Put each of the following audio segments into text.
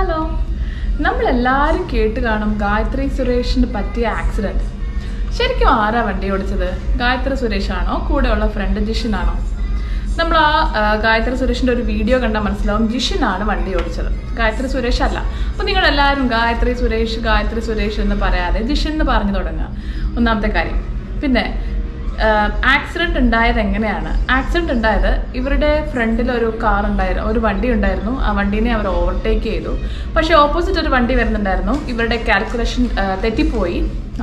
Hello നമ്മളെല്ലാവരും കേട്ട് കാണും ഗായത്രി സുരേഷിന് പറ്റിയ ആക്സിഡൻറ്റ് ശരിക്കും ആരാ വണ്ടി ഓടിച്ചത് ഗായത്രി സുരേഷാണോ കൂടെയുള്ള ഫ്രണ്ട് ജിഷിനാണോ നമ്മൾ ആ ആ, ഗായത്രി സുരേഷിൻ്റെ ഒരു വീഡിയോ കണ്ടാൽ മനസ്സിലാവും ജിഷിനാണ് വണ്ടി ഓടിച്ചത് ഗായത്രി സുരേഷ് അല്ല അപ്പോൾ നിങ്ങളെല്ലാവരും ഗായത്രി സുരേഷ് ഗായത്രി സുരേഷ് എന്ന് പറയാതെ ജിഷിൻ എന്ന് പറഞ്ഞു തുടങ്ങുക ഒന്നാമത്തെ കാര്യം പിന്നെ ആക്സിഡന്റ് ഉണ്ടായത് എങ്ങനെയാണ് ആക്സിഡന്റ് ഉണ്ടായത് ഇവരുടെ ഫ്രണ്ടിൽ ഒരു കാർ ഉണ്ടായിരുന്നു ഒരു വണ്ടി ഉണ്ടായിരുന്നു ആ വണ്ടീനെ അവർ ഓവർടേക്ക് ചെയ്തു പക്ഷേ ഓപ്പോസിറ്റ് ഒരു വണ്ടി വരുന്നുണ്ടായിരുന്നു ഇവരുടെ കാൽക്കുലേഷൻ തെറ്റിപ്പോയി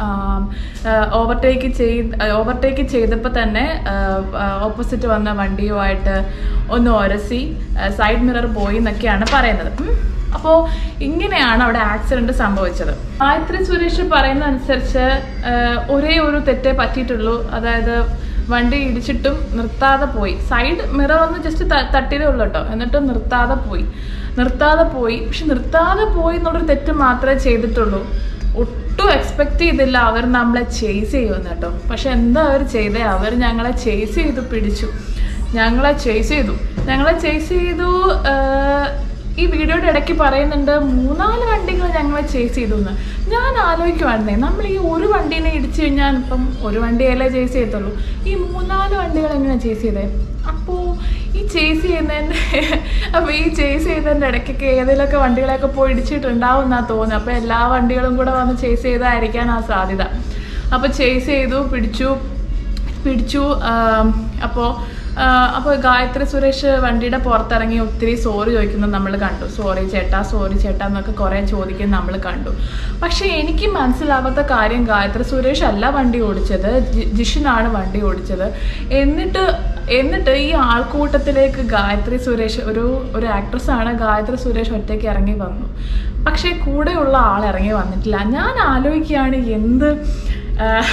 ഓവർടേക്ക് ചെയ്ത് ഓവർടേക്ക് ചെയ്തപ്പോൾ തന്നെ ഓപ്പോസിറ്റ് വന്ന വണ്ടിയുമായിട്ട് ഒന്ന് ഒരസി സൈഡ് മിറർ പോയി എന്നൊക്കെയാണ് പറയുന്നത് ഉം. അപ്പോൾ ഇങ്ങനെയാണ് അവിടെ ആക്സിഡന്റ് സംഭവിച്ചത് ഗായത്രി സുരേഷ് പറയുന്ന അനുസരിച്ച് ആഹ്, ഒരേ ഒരു തെറ്റേ പറ്റിയിട്ടുള്ളൂ അതായത് വണ്ടി ഇടിച്ചിട്ടും നിർത്താതെ പോയി സൈഡ് മിറർ ഒന്ന് ജസ്റ്റ് തട്ടിയതേ ഉള്ളൂ കേട്ടോ എന്നിട്ട് നിർത്താതെ പോയി നിർത്താതെ പോയി പക്ഷെ നിർത്താതെ പോയി എന്നുള്ളൊരു തെറ്റ് മാത്രമേ ചെയ്തിട്ടുള്ളൂ ഒട്ടും എക്സ്പെക്ട് ചെയ്തില്ല അവർ നമ്മളെ ചേസ് ചെയ്യുമെന്ന് കേട്ടോ പക്ഷെ എന്താ അവർ ചെയ്തേ അവർ ഞങ്ങളെ ചേസ് ചെയ്തു പിടിച്ചു ഞങ്ങളെ ചേസ് ചെയ്തു ഞങ്ങളെ ചേസ് ചെയ്തു ആഹ്, ഈ വീഡിയോയുടെ ഇടയ്ക്ക് പറയുന്നുണ്ട് മൂന്നാല് വണ്ടികൾ ഞങ്ങളെ ചേസ് ചെയ്തു എന്ന് ഞാൻ ആലോചിക്കുവായിരുന്നേ നമ്മൾ ഈ ഒരു വണ്ടീനെ ഇടിച്ചു കഴിഞ്ഞാൽ ഇപ്പം ഒരു വണ്ടിയല്ലേ ചേസ് ചെയ്യത്തുള്ളൂ ഈ മൂന്നാല് വണ്ടികൾ എങ്ങനെയാണ് ചേസ് ചെയ്തേ അപ്പോൾ ഈ ചേസ് ചെയ്യുന്നതിൻ്റെ അപ്പോൾ ഈ ചേസ് ചെയ്യുന്നതിൻ്റെ ഇടയ്ക്കൊക്കെ ഏതെങ്കിലുമൊക്കെ വണ്ടികളെയൊക്കെ പോയി ഇടിച്ചിട്ടുണ്ടാവും എന്നാ തോന്നുന്നത് അപ്പോൾ എല്ലാ വണ്ടികളും കൂടെ വന്ന് ചേസ് ചെയ്തായിരിക്കാനാണ് സാധ്യത അപ്പോൾ ചേസ് ചെയ്തു പിടിച്ചു പിടിച്ചു അപ്പോൾ അപ്പോൾ ഗായത്രി സുരേഷ് വണ്ടിയുടെ പുറത്തിറങ്ങി ഒത്തിരി സോറി ചോദിക്കുന്നത് നമ്മൾ കണ്ടു സോറി ചേട്ടാ സോറി ചേട്ടാ എന്നൊക്കെ കുറേ ചോദിക്കുന്നത് നമ്മൾ കണ്ടു പക്ഷേ എനിക്ക് മനസ്സിലാവാത്ത കാര്യം ഗായത്രി സുരേഷ് അല്ല വണ്ടി ഓടിച്ചത് ജി- ജിഷിനാണ് വണ്ടി ഓടിച്ചത് എന്നിട്ട് എന്നിട്ട് ഈ ആൾക്കൂട്ടത്തിലേക്ക് ഗായത്രി സുരേഷ് ഒരു ഒരു ആക്ട്രസ്സാണ് ഗായത്രി സുരേഷ് ഒറ്റയ്ക്ക് ഇറങ്ങി വന്നു പക്ഷേ കൂടെയുള്ള ആൾ ഇറങ്ങി വന്നിട്ടില്ല ഞാൻ ആലോചിക്കുകയാണ് എന്ത് ആഹ്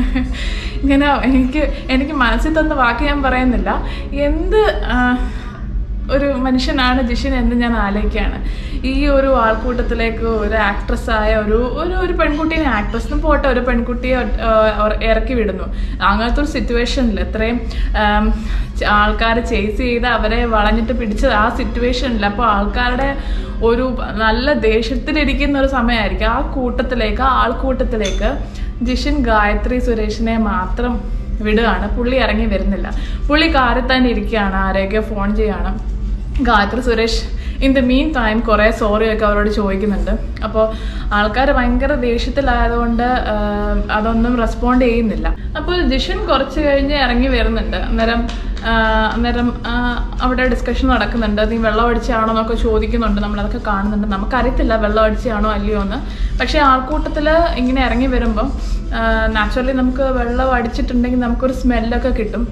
ഇങ്ങനെ എനിക്ക് എനിക്ക് മനസ്സിൽ തന്ന വാക്ക് ഞാൻ പറയുന്നില്ല എന്ത് ആഹ് ഒരു മനുഷ്യനാണ് ജിഷിൻ എന്ന് ഞാൻ ആലോചിക്കുകയാണ് ഈ ഒരു ആൾക്കൂട്ടത്തിലേക്ക് ഒരു ആക്ട്രസ്സായ ഒരു ഒരു ഒരു പെൺകുട്ടീനെ ആക്ട്രസിനും പോട്ടെ ഒരു പെൺകുട്ടിയെ ആഹ് ഇറക്കി വിടുന്നു അങ്ങനത്തെ ഒരു സിറ്റുവേഷനിൽ എത്രയും ആൾക്കാർ ചേസ് ചെയ്ത് അവരെ വളഞ്ഞിട്ട് പിടിച്ചത് ആ സിറ്റുവേഷനിൽ അപ്പോൾ ആൾക്കാരുടെ ഒരു നല്ല ദേഷ്യത്തിലിരിക്കുന്ന ഒരു സമയമായിരിക്കും ആ കൂട്ടത്തിലേക്ക് ആ ആൾക്കൂട്ടത്തിലേക്ക് ജിഷിൻ ഗായത്രി സുരേഷിനെ മാത്രം വിടുകയാണ് പുള്ളി ഇറങ്ങി വരുന്നില്ല പുള്ളി കാറിൽ തന്നെ ഇരിക്കുകയാണ് ആരെയൊക്കെ ഫോൺ ചെയ്യാണ് Gayathri Suresh in the mean time കുറേ സോറിയൊക്കെ അവരോട് ചോദിക്കുന്നുണ്ട് അപ്പോൾ ആൾക്കാർ ഭയങ്കര ദേഷ്യത്തിലായതുകൊണ്ട് ആഹ്, അതൊന്നും റെസ്പോണ്ട് ചെയ്യുന്നില്ല അപ്പോൾ ജിഷൻ കുറച്ച് കഴിഞ്ഞ് ഇറങ്ങി വരുന്നുണ്ട് അന്നേരം ആഹ്, അന്നേരം ആഹ്, അവിടെ ഡിസ്കഷൻ നടക്കുന്നുണ്ട് നീ വെള്ളം അടിച്ചാണോ എന്നൊക്കെ ചോദിക്കുന്നുണ്ട് നമ്മളതൊക്കെ കാണുന്നുണ്ട് നമുക്കറിയത്തില്ല വെള്ളം അടിച്ചാണോ അല്ലയോ എന്ന് പക്ഷേ ആൾക്കൂട്ടത്തിൽ ഇങ്ങനെ ഇറങ്ങി വരുമ്പം നാച്ചുറലി നമുക്ക് വെള്ളം അടിച്ചിട്ടുണ്ടെങ്കിൽ നമുക്കൊരു സ്മെല്ലൊക്കെ കിട്ടും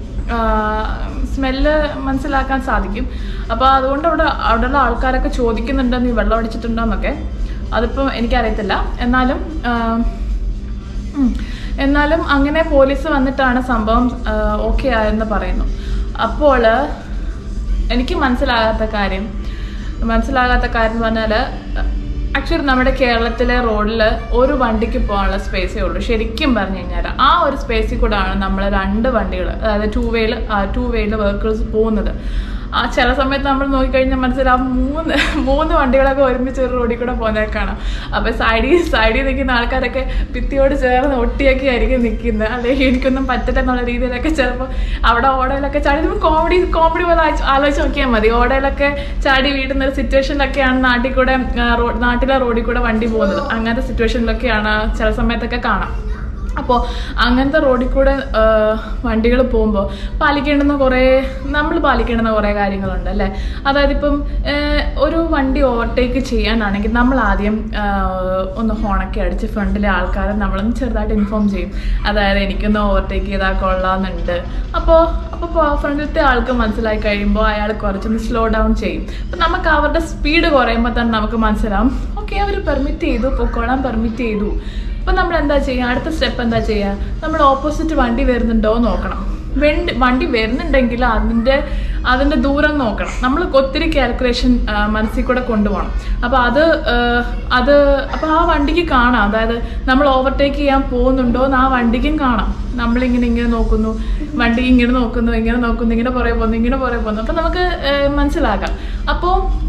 സ്മെല്ല് മനസ്സിലാക്കാൻ സാധിക്കും അപ്പോൾ അതുകൊണ്ട് അവിടെ അവിടെയുള്ള ആൾക്കാരൊക്കെ ചോദിക്കുന്നുണ്ട് നീ വെള്ളം അടിച്ചിട്ടുണ്ടോ എന്നൊക്കെ അതിപ്പം എനിക്കറിയത്തില്ല എന്നാലും ആഹ്, ഉം. എന്നാലും അങ്ങനെ പോലീസ് വന്നിട്ടാണ് സംഭവം ഓക്കെ ആയെന്ന് പറയുന്നു അപ്പോൾ എനിക്ക് മനസ്സിലാകാത്ത കാര്യം മനസ്സിലാകാത്ത കാര്യം എന്ന് പറഞ്ഞാൽ ആക്ച്വലി നമ്മുടെ കേരളത്തിലെ റോഡിൽ ഒരു വണ്ടിക്ക് പോകാനുള്ള സ്പേസേ ഉള്ളൂ ശരിക്കും പറഞ്ഞു കഴിഞ്ഞാൽ ആ ഒരു സ്പേസിൽ കൂടെയാണ് നമ്മൾ രണ്ട് വണ്ടികൾ അതായത് ടൂ വേയിൽ ടൂ വേയിൽ വെഹിക്കിൾസ് പോകുന്നത് ആ ചില സമയത്ത് നമ്മൾ നോക്കിക്കഴിഞ്ഞാൽ മനസ്സിലാവും മൂന്ന് മൂന്ന് വണ്ടികളൊക്കെ ഒരുമിച്ച് ഒരു റോഡിൽ കൂടെ പോകുന്നതൊക്കെ കാണാം അപ്പോൾ സൈഡിൽ സൈഡിൽ നിൽക്കുന്ന ആൾക്കാരൊക്കെ ഭിത്തിയോട് ചേർന്ന് ഒട്ടിയൊക്കെ ആയിരിക്കും നിൽക്കുന്നത് അല്ലെങ്കിൽ എനിക്കൊന്നും പറ്റില്ല എന്നുള്ള രീതിയിലൊക്കെ ചിലപ്പോൾ അവിടെ ഓടയിലൊക്കെ ചാടി നമുക്ക് കോമഡി കോമഡി പോലെ ആലോചിച്ച് ആലോചിച്ച് നോക്കിയാൽ മതി ഓടയിലൊക്കെ ചാടി വീടുന്ന ഒരു സിറ്റുവേഷനിലൊക്കെയാണ് നാട്ടിൽ കൂടെ ആ, റോ- നാട്ടിലെ റോഡിൽ കൂടെ വണ്ടി പോകുന്നത് അങ്ങനത്തെ സിറ്റുവേഷനിലൊക്കെയാണ് ചില സമയത്തൊക്കെ കാണാം അപ്പോൾ അങ്ങനത്തെ റോഡിൽ കൂടെ വണ്ടികൾ പോകുമ്പോൾ പാലിക്കേണ്ടുന്ന കുറേ നമ്മൾ പാലിക്കേണ്ടുന്ന കുറേ കാര്യങ്ങളുണ്ട് അല്ലേ അതായത് ഇപ്പം ഏഹ്, ഒരു വണ്ടി ഓവർടേക്ക് ചെയ്യാനാണെങ്കിൽ നമ്മൾ ആദ്യം ആഹ്, ഒന്ന് ഹോണൊക്കെ അടിച്ച് ഫ്രണ്ടിലെ ആൾക്കാരെ നമ്മളൊന്ന് ചെറുതായിട്ട് ഇൻഫോം ചെയ്യും അതായത് എനിക്കൊന്ന് ഓവർടേക്ക് ചെയ്താൽ കൊള്ളാമെന്നുണ്ട് അപ്പോൾ അപ്പോൾ ഫ്രണ്ടിലത്തെ ആൾക്ക് മനസ്സിലായി കഴിയുമ്പോൾ അയാൾ കുറച്ചൊന്ന് സ്ലോ ഡൗൺ ചെയ്യും അപ്പം നമുക്ക് അവരുടെ സ്പീഡ് കുറയുമ്പോൾ തന്നെ നമുക്ക് മനസ്സിലാവും ഓക്കെ അവർ പെർമിറ്റ് ചെയ്തു പൊക്കോളാൻ പെർമിറ്റ് ചെയ്തു അപ്പം നമ്മൾ എന്താ ചെയ്യുക അടുത്ത സ്റ്റെപ്പ് എന്താ ചെയ്യുക നമ്മൾ ഓപ്പോസിറ്റ് വണ്ടി വരുന്നുണ്ടോ എന്ന് നോക്കണം വെണ്ടി വണ്ടി വരുന്നുണ്ടെങ്കിൽ അതിൻ്റെ അതിൻ്റെ ദൂരം നോക്കണം നമ്മൾ ഒത്തിരി കാൽക്കുലേഷൻ മനസ്സിൽ കൂടെ കൊണ്ടുപോകണം അപ്പോൾ അത് ആ, അത് അപ്പോൾ ആ വണ്ടിക്ക് കാണാം അതായത് നമ്മൾ ഓവർടേക്ക് ചെയ്യാൻ പോകുന്നുണ്ടോ എന്ന് ആ വണ്ടിക്കും കാണാം നമ്മളിങ്ങനെ ഇങ്ങനെ നോക്കുന്നു വണ്ടി ഇങ്ങനെ നോക്കുന്നു ഇങ്ങനെ നോക്കുന്നു ഇങ്ങനെ പുറകെ പോകുന്നു ഇങ്ങനെ പുറകെ പോകുന്നു അപ്പോൾ നമുക്ക് ആ, മനസ്സിലാക്കാം അപ്പോൾ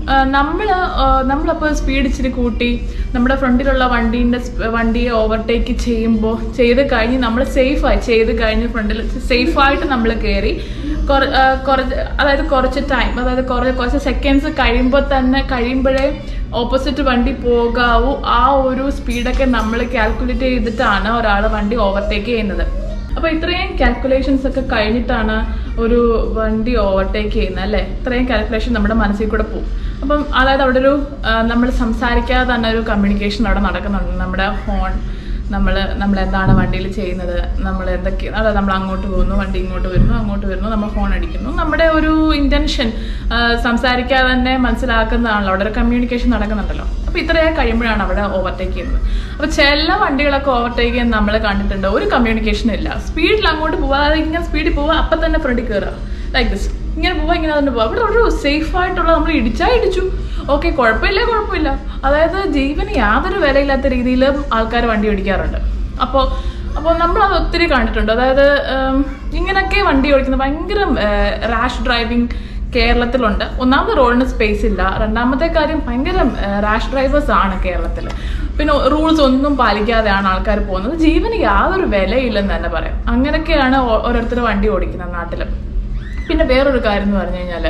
നമ്മൾ നമ്മളപ്പോൾ സ്പീഡ് ഇച്ചിരി കൂട്ടി നമ്മുടെ ഫ്രണ്ടിലുള്ള വണ്ടീൻ്റെ വണ്ടിയെ ഓവർടേക്ക് ചെയ്യുമ്പോൾ ചെയ്ത് കഴിഞ്ഞ് നമ്മൾ സേഫായി ചെയ്ത് കഴിഞ്ഞ് ഫ്രണ്ടിൽ സേഫായിട്ട് നമ്മൾ കയറി കുറ ആ, കുറച്ച് അതായത് കുറച്ച് ടൈം അതായത് കുറച്ച് കുറച്ച് സെക്കൻഡ്സ് കഴിയുമ്പോൾ തന്നെ കഴിയുമ്പോഴേ ഓപ്പോസിറ്റ് വണ്ടി പോകാവൂ ആ ഒരു സ്പീഡൊക്കെ നമ്മൾ കാൽക്കുലേറ്റ് ചെയ്തിട്ടാണ് ഒരാൾ വണ്ടി ഓവർടേക്ക് ചെയ്യുന്നത് അപ്പോൾ ഇത്രയും കാൽക്കുലേഷൻസ് ഒക്കെ കഴിഞ്ഞിട്ടാണ് ഒരു വണ്ടി ഓവർടേക്ക് ചെയ്യുന്നത് അല്ലേ ഇത്രയും കാൽക്കുലേഷൻ നമ്മുടെ മനസ്സിൽ കൂടെ പോകും അപ്പം അതായത് അവിടെ ഒരു നമ്മൾ സംസാരിക്കാതെ തന്നെ ഒരു കമ്മ്യൂണിക്കേഷൻ അവിടെ നടക്കുന്നുണ്ട് നമ്മുടെ ഫോൺ നമ്മൾ നമ്മൾ എന്താണ് വണ്ടിയിൽ ചെയ്യുന്നത് നമ്മൾ എന്തൊക്കെ അതായത് നമ്മൾ അങ്ങോട്ട് പോകുന്നു വണ്ടി ഇങ്ങോട്ട് വരുന്നു അങ്ങോട്ട് വരുന്നു നമ്മൾ ഫോൺ അടിക്കുന്നു നമ്മുടെ ഒരു ഇൻറ്റൻഷൻ സംസാരിക്കാതെ തന്നെ മനസ്സിലാക്കുന്നതാണല്ലോ അവിടെ ഒരു കമ്മ്യൂണിക്കേഷൻ നടക്കുന്നുണ്ടല്ലോ അപ്പോൾ ഇത്രയൊക്കെ കഴിയുമ്പോഴാണ് അവിടെ ഓവർടേക്ക് ചെയ്യുന്നത് അപ്പോൾ ചില വണ്ടികളൊക്കെ ഓവർടേക്ക് ചെയ്യുന്നത് നമ്മൾ കണ്ടിട്ടുണ്ട് ഒരു കമ്മ്യൂണിക്കേഷൻ ഇല്ല സ്പീഡിൽ അങ്ങോട്ട് പോവുക അതായത് ഇങ്ങനെ സ്പീഡിൽ പോവുക അപ്പം തന്നെ ഫ്രണ്ടിൽ കയറുക ലൈക്ക് ദിസ് ഇങ്ങനെ പോവാ ഇങ്ങനെ തന്നെ പോവാ അവിടെ ഒരു സേഫ് ആയിട്ടുള്ള നമ്മൾ ഇടിച്ചാ ഇടിച്ചു ഓക്കെ കുഴപ്പമില്ല കുഴപ്പമില്ല അതായത് ജീവന് യാതൊരു വിലയില്ലാത്ത രീതിയിൽ ആൾക്കാർ വണ്ടി ഓടിക്കാറുണ്ട് അപ്പോൾ അപ്പോൾ നമ്മളത് ഒത്തിരി കണ്ടിട്ടുണ്ട് അതായത് ഉം, ഇങ്ങനൊക്കെ വണ്ടി ഓടിക്കുന്നത് ഭയങ്കര റാഷ് ഡ്രൈവിംഗ് കേരളത്തിലുണ്ട് ഒന്നാമത് റോഡിന് സ്പേസ് ഇല്ല രണ്ടാമത്തെ കാര്യം ഭയങ്കര റാഷ് ഡ്രൈവേഴ്സ് ആണ് കേരളത്തിൽ പിന്നെ റൂൾസ് ഒന്നും പാലിക്കാതെയാണ് ആൾക്കാർ പോകുന്നത് ജീവന് യാതൊരു വിലയില്ലെന്ന് തന്നെ പറയാം അങ്ങനെയൊക്കെയാണ് ഓരോരുത്തർ വണ്ടി ഓടിക്കുന്നത് നാട്ടിൽ പിന്നെ വേറൊരു കാര്യം എന്ന് പറഞ്ഞു കഴിഞ്ഞാൽ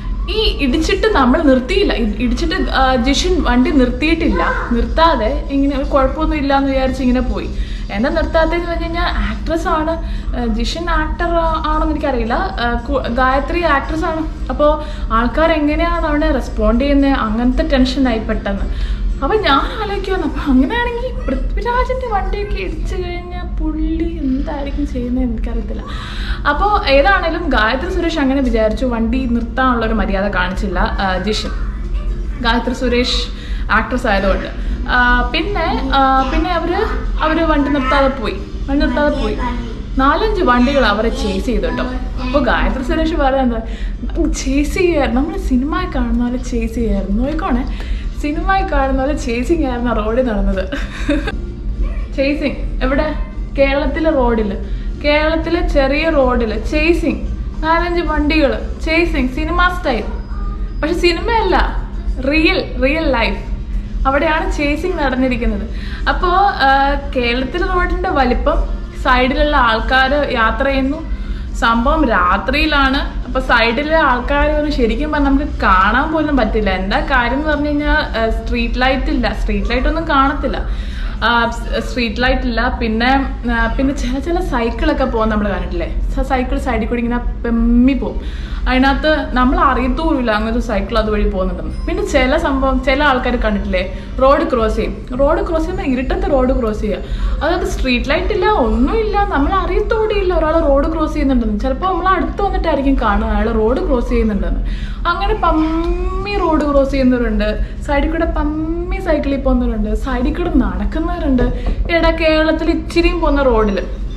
ഈ ഇടിച്ചിട്ട് നമ്മൾ നിർത്തിയില്ല ഇ- ഇടിച്ചിട്ട് ആ, ജിഷിൻ വണ്ടി നിർത്തിയിട്ടില്ല നിർത്താതെ ഇങ്ങനെ ഒരു കുഴപ്പമൊന്നും ഇല്ല എന്ന് വിചാരിച്ച് ഇങ്ങനെ പോയി എന്താ നിർത്താത്തതെന്ന് പറഞ്ഞു കഴിഞ്ഞാൽ ആക്ട്രസ് ആണ് ആ, ജിഷിൻ ആക്ടർ ആണെന്ന് എനിക്കറിയില്ല ആ, കു- ഗായത്രി ആക്ട്രസ് ആണ് അപ്പോൾ ആൾക്കാർ എങ്ങനെയാണ് അവിടെ റെസ്പോണ്ട് ചെയ്യുന്നത് അങ്ങനത്തെ ടെൻഷനായി പെട്ടെന്ന് അപ്പം ഞാൻ ആലോചിക്കുവാണ് അപ്പം അങ്ങനെയാണെങ്കിൽ പൃഥ്വിരാജിൻ്റെ വണ്ടിയൊക്കെ ഇടിച്ചു കഴിഞ്ഞാൽ പുള്ളി എന്തായിരിക്കും ചെയ്യുന്നത് എനിക്കറിയത്തില്ല അപ്പോൾ ഏതാണേലും ഗായത്രി സുരേഷ് അങ്ങനെ വിചാരിച്ചു വണ്ടി നിർത്താനുള്ള ഒരു മര്യാദ കാണിച്ചില്ല ആ, ജിഷൻ ഗായത്രി സുരേഷ് ആക്ട്രസ് ആയതുകൊണ്ട് ആ, പിന്നെ ആ, പിന്നെ അവർ അവർ വണ്ടി നിർത്താതെ പോയി വണ്ടി നിർത്താതെ പോയി നാലഞ്ച് വണ്ടികൾ അവരെ ചേസ് ചെയ്തു കേട്ടോ അപ്പോൾ ഗായത്രി സുരേഷ് പറയുന്നത് ചേസ് ചെയ്യായിരുന്നു നമ്മൾ സിനിമയിൽ കാണുന്ന പോലെ ചേസ് ചെയ്യായിരുന്നു നോക്കോണേ സിനിമയിൽ കാണുന്ന പോലെ ചേസിങ് ആയിരുന്നു റോഡിൽ നടന്നത് ചേസിങ് എവിടെ കേരളത്തിലെ റോഡിൽ കേരളത്തിലെ ചെറിയ റോഡിൽ ചേസിങ് നാലഞ്ച് വണ്ടികൾ ചേസിങ് സിനിമ സ്റ്റൈൽ പക്ഷെ സിനിമയല്ല റിയൽ റിയൽ ലൈഫ് അവിടെയാണ് ചേസിങ് നടന്നിരിക്കുന്നത് അപ്പോൾ കേരളത്തിലെ റോഡിൻ്റെ വലിപ്പം സൈഡിലുള്ള ആൾക്കാർ യാത്ര ചെയ്യുന്നു സംഭവം രാത്രിയിലാണ് അപ്പൊ സൈഡിലെ ആൾക്കാർ ശരിക്കും പറഞ്ഞാൽ നമുക്ക് കാണാൻ പോലും പറ്റില്ല എന്താ കാര്യം എന്ന് പറഞ്ഞു കഴിഞ്ഞാൽ സ്ട്രീറ്റ് ലൈറ്റ് ഇല്ല സ്ട്രീറ്റ് ലൈറ്റ് ഒന്നും കാണത്തില്ല സ്ട്രീറ്റ് ലൈറ്റ് ഇല്ല പിന്നെ ആ, പിന്നെ ചില ചില സൈക്കിളൊക്കെ പോകും നമ്മൾ കണ്ടിട്ടില്ലേ സൈക്കിൾ സൈഡിൽ കൂടി ഇങ്ങനെ പെമ്മി പോകും അതിനകത്ത് നമ്മൾ അറിയത്തോലുമില്ല അങ്ങനത്തെ സൈക്കിൾ അതുവഴി പോകുന്നുണ്ടെന്ന് പിന്നെ ചില സംഭവം ചില ആൾക്കാർ കണ്ടിട്ടില്ലേ റോഡ് ക്രോസ് ചെയ്യും റോഡ് ക്രോസ് ചെയ്യുമ്പോൾ ഇരുട്ടത്തെ റോഡ് ക്രോസ് ചെയ്യുക അതായത് സ്ട്രീറ്റ് ലൈറ്റ് ഇല്ല ഒന്നുമില്ല നമ്മൾ അറിയത്തോടെയില്ല ഒരാൾ റോഡ് ക്രോസ് ചെയ്യുന്നുണ്ടെന്ന് ചിലപ്പോൾ നമ്മൾ അടുത്ത് വന്നിട്ടായിരിക്കും കാണുക അയാൾ റോഡ് ക്രോസ് ചെയ്യുന്നുണ്ടെന്ന് അങ്ങനെ പമ്മി റോഡ് ക്രോസ് ചെയ്യുന്നവരുണ്ട് സൈഡിൽ കൂടെ പമ്മി സൈക്കിളിൽ പോകുന്നവരുണ്ട് സൈഡിൽ കൂടെ നടക്കുന്നവരുണ്ട് എടാ കേരളത്തിൽ ഇച്ചിരിയും പോകുന്ന റോഡിൽ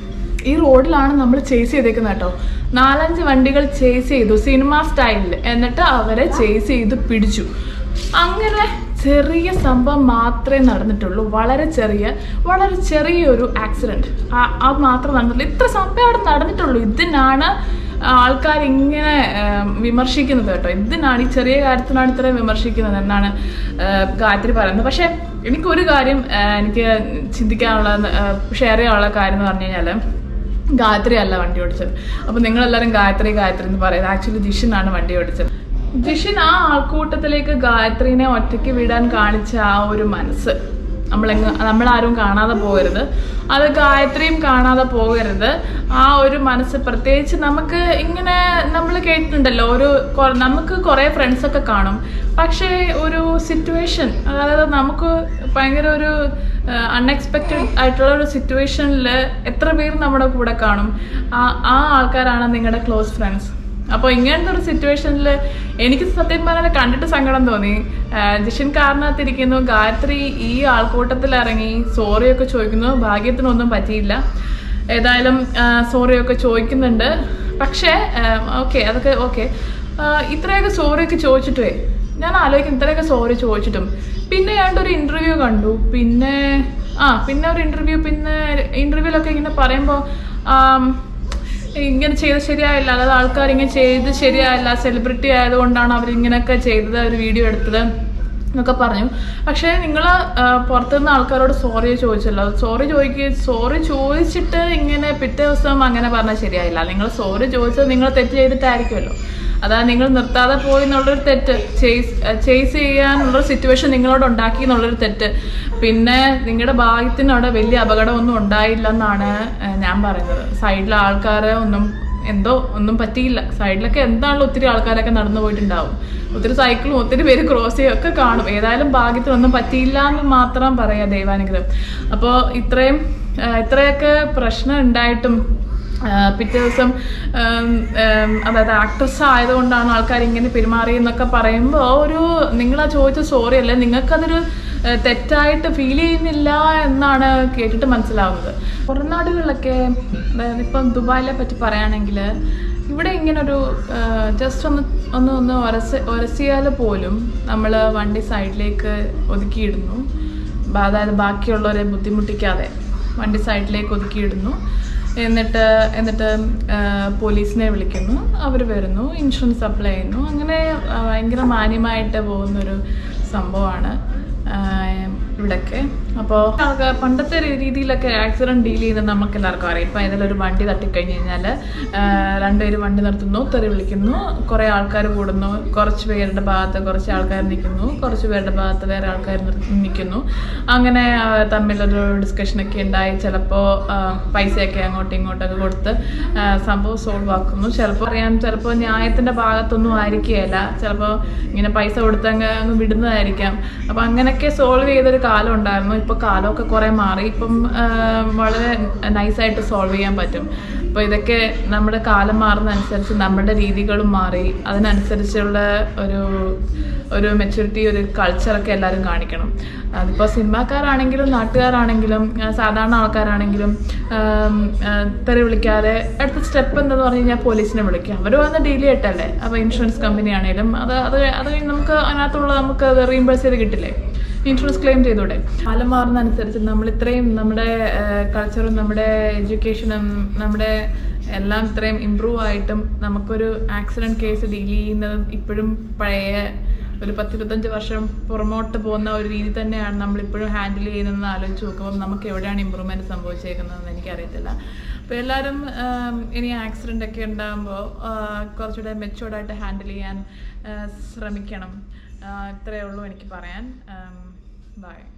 ഈ റോഡിലാണ് നമ്മൾ ചേസ് ചെയ്തേക്കുന്നത് കേട്ടോ നാലഞ്ച് വണ്ടികൾ ചേസ് ചെയ്തു സിനിമ സ്റ്റൈലിൽ എന്നിട്ട് അവരെ ചേസ് ചെയ്ത് പിടിച്ചു അങ്ങനെ ചെറിയ സംഭവം മാത്രമേ നടന്നിട്ടുള്ളൂ വളരെ ചെറിയ വളരെ ചെറിയൊരു ആക്സിഡന്റ് അത് മാത്രം നടന്നിട്ടുള്ളൂ ഇത്ര സംഭവം അവിടെ നടന്നിട്ടുള്ളൂ ഇതിനാണ് ആൾക്കാർ ഇങ്ങനെ ആം, വിമർശിക്കുന്നത് കേട്ടോ ഇതിനാണ് ഈ ചെറിയ കാര്യത്തിനാണ് ഇത്രയും വിമർശിക്കുന്നത് എന്നാണ് ആ, ഗായത്രി പറയുന്നത് പക്ഷെ എനിക്കൊരു കാര്യം ആ, എനിക്ക് ചിന്തിക്കാനുള്ള ഷെയർ ചെയ്യാനുള്ള കാര്യം എന്ന് പറഞ്ഞു കഴിഞ്ഞാൽ ഗായത്രി അല്ല വണ്ടി ഓടിച്ചത് അപ്പൊ നിങ്ങളെല്ലാവരും ഗായത്രി ഗായത്രി എന്ന് പറയുന്നത് ആക്ച്വലി ജിഷിനാണ് വണ്ടി ഓടിച്ചത് ജിഷിൻ ആ ആൾക്കൂട്ടത്തിലേക്ക് ഗായത്രിനെ ഒറ്റയ്ക്ക് വിടാൻ കാണിച്ച ആ ഒരു മനസ്സ് നമ്മളെങ്ങ് നമ്മളാരും കാണാതെ പോകരുത് അത് ഗായത്രിയും കാണാതെ പോകരുത് ആ ഒരു മനസ്സ് പ്രത്യേകിച്ച് നമുക്ക് ഇങ്ങനെ നമ്മൾ കേട്ടിട്ടുണ്ടല്ലോ ഒരു കൊ- നമുക്ക് കുറേ ഫ്രണ്ട്സൊക്കെ കാണും പക്ഷേ ഒരു സിറ്റുവേഷൻ അതായത് നമുക്ക് ഭയങ്കര ഒരു അൺഎക്സ്പെക്റ്റഡ് ആയിട്ടുള്ള ഒരു സിറ്റുവേഷനിൽ എത്ര പേര് നമ്മുടെ കൂടെ കാണും ആ ആ ആൾക്കാരാണ് നിങ്ങളുടെ ക്ലോസ് ഫ്രണ്ട്സ് അപ്പോൾ ഇങ്ങനത്തെ ഒരു സിറ്റുവേഷനിൽ എനിക്ക് സത്യം പറഞ്ഞാൽ കണ്ടിട്ട് സങ്കടം തോന്നി ആ, ജിഷൻ കാറിനകത്തിരിക്കുന്നു ഗായത്രി ഈ ആൾക്കൂട്ടത്തിൽ ഇറങ്ങി സോറിയൊക്കെ ചോദിക്കുന്നു ഭാഗ്യത്തിനൊന്നും പറ്റിയില്ല ഏതായാലും സോറിയൊക്കെ ചോദിക്കുന്നുണ്ട് പക്ഷേ ഓക്കെ അതൊക്കെ ഓക്കെ ഇത്രയൊക്കെ സോറിയൊക്കെ ചോദിച്ചിട്ടേ ഞാൻ ആലോചിക്കും ഇത്രയൊക്കെ സോറി ചോദിച്ചിട്ടും പിന്നെ ഏതാണ്ട് ഒരു ഇൻ്റർവ്യൂ കണ്ടു പിന്നെ ആ പിന്നെ ഒരു ഇൻ്റർവ്യൂ പിന്നെ ഇൻ്റർവ്യൂലൊക്കെ ഇങ്ങനെ പറയുമ്പോൾ ഇങ്ങനെ ചെയ്ത് ശരിയായില്ല അല്ലാതെ ആൾക്കാർ ഇങ്ങനെ ചെയ്ത് ശരിയായില്ല സെലിബ്രിറ്റി ആയതുകൊണ്ടാണ് അവർ ഇങ്ങനെയൊക്കെ ചെയ്തത് ഒരു വീഡിയോ എടുത്തത് എന്നൊക്കെ പറഞ്ഞു പക്ഷേ നിങ്ങൾ പുറത്തുനിന്ന് ആൾക്കാരോട് സോറി ചോദിച്ചല്ലോ സോറി ചോദിക്കുക സോറി ചോദിച്ചിട്ട് ഇങ്ങനെ പിറ്റേ ദിവസം അങ്ങനെ പറഞ്ഞാൽ ശരിയായില്ല നിങ്ങൾ സോറി ചോദിച്ചത് നിങ്ങൾ തെറ്റ് ചെയ്തിട്ടായിരിക്കുമല്ലോ അതാ നിങ്ങൾ നിർത്താതെ പോയി എന്നുള്ളൊരു തെറ്റ് ചേസ് ചേസ് ചെയ്യാനുള്ള സിറ്റുവേഷൻ നിങ്ങളോട് ഉണ്ടാക്കി എന്നുള്ളൊരു തെറ്റ് പിന്നെ നിങ്ങളുടെ ഭാഗ്യത്തിന് അവിടെ വലിയ അപകടമൊന്നും ഉണ്ടായില്ല എന്നാണ് ഏഹ്, ഞാൻ പറയുന്നത് സൈഡിലെ ആൾക്കാരെ ഒന്നും എന്തോ ഒന്നും പറ്റിയില്ല സൈഡിലൊക്കെ എന്താണല്ലോ ഒത്തിരി ആൾക്കാരൊക്കെ നടന്നു പോയിട്ടുണ്ടാവും ഒത്തിരി സൈക്കിളും ഒത്തിരി പേര് ക്രോസ് ചെയ്യും ഒക്കെ കാണും ഏതായാലും ഭാഗ്യത്തിനൊന്നും പറ്റിയില്ല എന്ന് മാത്രം പറയാം ദൈവാനുഗ്രഹം അപ്പോൾ ഇത്രയും ആ, ഇത്രയൊക്കെ പ്രശ്നം ഉണ്ടായിട്ടും ആ, പിറ്റേ ദിവസം ഉം, ഉം, അതായത് ആക്ട്രസ് ആയതുകൊണ്ടാണ് ആൾക്കാർ ഇങ്ങനെ പെരുമാറിയെന്നൊക്കെ പറയുമ്പോൾ ഒരു നിങ്ങൾ ആ ചോദിച്ച സോറി അല്ലേ നിങ്ങൾക്കതൊരു ആ, തെറ്റായിട്ട് ഫീൽ ചെയ്യുന്നില്ല എന്നാണ് കേട്ടിട്ട് മനസ്സിലാവുന്നത് പുറം നാടുകളിലൊക്കെ അതായത് ഇപ്പം ദുബായിലെ പറ്റി പറയുകയാണെങ്കിൽ ഇവിടെ ഇങ്ങനൊരു ജസ്റ്റ് ഒന്ന് ഒന്ന് ഒന്ന് ഒരസ ഒരസിയാൽ പോലും നമ്മൾ വണ്ടി സൈഡിലേക്ക് ഒതുക്കിയിടുന്നു ബ- അതായത് ബാക്കിയുള്ളവരെ ബുദ്ധിമുട്ടിക്കാതെ വണ്ടി സൈഡിലേക്ക് ഒതുക്കിയിടുന്നു എന്നിട്ട് എന്നിട്ട് ആ, പോലീസിനെ വിളിക്കുന്നു അവർ വരുന്നു ഇൻഷുറൻസ് അപ്ലൈ ചെയ്യുന്നു അങ്ങനെ ആ, ഭയങ്കര മാന്യമായിട്ട് പോകുന്നൊരു സംഭവമാണ് ആ, ഇവിടെയൊക്കെ അപ്പോൾ ആൾക്കാർ പണ്ടത്തെ രീ- രീതിയിലൊക്കെ ആക്സിഡൻറ്റ് ഡീൽ ചെയ്യുന്നത് നമുക്ക് എല്ലാവർക്കും അറിയാം ഇപ്പം ഇതിലൊരു വണ്ടി തട്ടിക്കഴിഞ്ഞ് കഴിഞ്ഞാൽ രണ്ടുപേര് വണ്ടി നിർത്തുന്നു തെറി വിളിക്കുന്നു കുറേ ആൾക്കാർ കൂടുന്നു കുറച്ച് പേരുടെ ഭാഗത്ത് കുറച്ച് ആൾക്കാർ നിൽക്കുന്നു കുറച്ച് പേരുടെ ഭാഗത്ത് വേറെ ആൾക്കാർ നിൽക്കുന്നു അങ്ങനെ ആ, തമ്മിലൊരു ഡിസ്കഷനൊക്കെ ഉണ്ടായി ചിലപ്പോൾ പൈസയൊക്കെ അങ്ങോട്ടും ഇങ്ങോട്ടൊക്കെ കൊടുത്ത് ആ, സംഭവം സോൾവ് ആക്കുന്നു ചിലപ്പോൾ അറിയാം ചിലപ്പോൾ ന്യായത്തിൻ്റെ ഭാഗത്തൊന്നും ആയിരിക്കുകയില്ല ചിലപ്പോൾ ഇങ്ങനെ പൈസ കൊടുത്ത് അങ്ങ് അങ്ങ് വിടുന്നതായിരിക്കാം അപ്പം അങ്ങനെയൊക്കെ സോൾവ് ചെയ്തൊരു കാലം ഉണ്ടായിരുന്നു ഇപ്പോൾ കാലമൊക്കെ കുറേ മാറി ഇപ്പം ആ, വളരെ നൈസായിട്ട് സോൾവ് ചെയ്യാൻ പറ്റും അപ്പോൾ ഇതൊക്കെ നമ്മുടെ കാലം മാറുന്നതനുസരിച്ച് നമ്മുടെ രീതികളും മാറി അതിനനുസരിച്ചുള്ള ഒരു ഒരു മെച്യൂരിറ്റി ഒരു കൾച്ചറൊക്കെ എല്ലാവരും കാണിക്കണം അതിപ്പോൾ സിനിമാക്കാരാണെങ്കിലും നാട്ടുകാരാണെങ്കിലും ആ, സാധാരണ ആൾക്കാരാണെങ്കിലും ആം, ആ, തെറി വിളിക്കാതെ അടുത്ത സ്റ്റെപ്പ് എന്താന്ന് പറഞ്ഞു കഴിഞ്ഞാൽ പോലീസിനെ വിളിക്കുക അവർ വന്ന് ഡീൽ ചെയ്യട്ടല്ലേ അപ്പോൾ ഇൻഷുറൻസ് കമ്പനി ആണെങ്കിലും അത് അത് അത് കഴിഞ്ഞ് നമുക്ക് അതിനകത്തുള്ള നമുക്ക് അത് റീംബേഴ്സ് ചെയ്ത് കിട്ടില്ലേ ഇൻഷുറൻസ് ക്ലെയിം ചെയ്തൂടെ കാലം മാറുന്നതനുസരിച്ച് നമ്മൾ ഇത്രയും നമ്മുടെ കൾച്ചറും നമ്മുടെ എഡ്യൂക്കേഷനും നമ്മുടെ എല്ലാം ഇത്രയും ഇമ്പ്രൂവ് ആയിട്ടും നമുക്കൊരു ആക്സിഡൻറ്റ് കേസ് ഡീൽ ചെയ്യുന്നത് ഇപ്പോഴും പഴയ ഒരു പത്തിരുപത്തഞ്ച് വർഷം പുറമോട്ട് പോകുന്ന ഒരു രീതി തന്നെയാണ് നമ്മളിപ്പോഴും ഹാൻഡിൽ ചെയ്യുന്നതെന്ന് ആലോചിച്ച് നോക്കുമ്പോൾ നമുക്ക് എവിടെയാണ് ഇമ്പ്രൂവ്മെൻറ്റ് സംഭവിച്ചേക്കുന്നതെന്ന് എനിക്കറിയത്തില്ല അപ്പോൾ എല്ലാവരും ആം, ഇനി ആക്സിഡൻ്റ് ഒക്കെ ഉണ്ടാകുമ്പോൾ കുറച്ചുകൂടെ മെച്ചുവേർഡായിട്ട് ഹാൻഡിൽ ചെയ്യാൻ ആ, ശ്രമിക്കണം ആ, ഇത്രയേ ഉള്ളൂ എനിക്ക് പറയാൻ ബൈ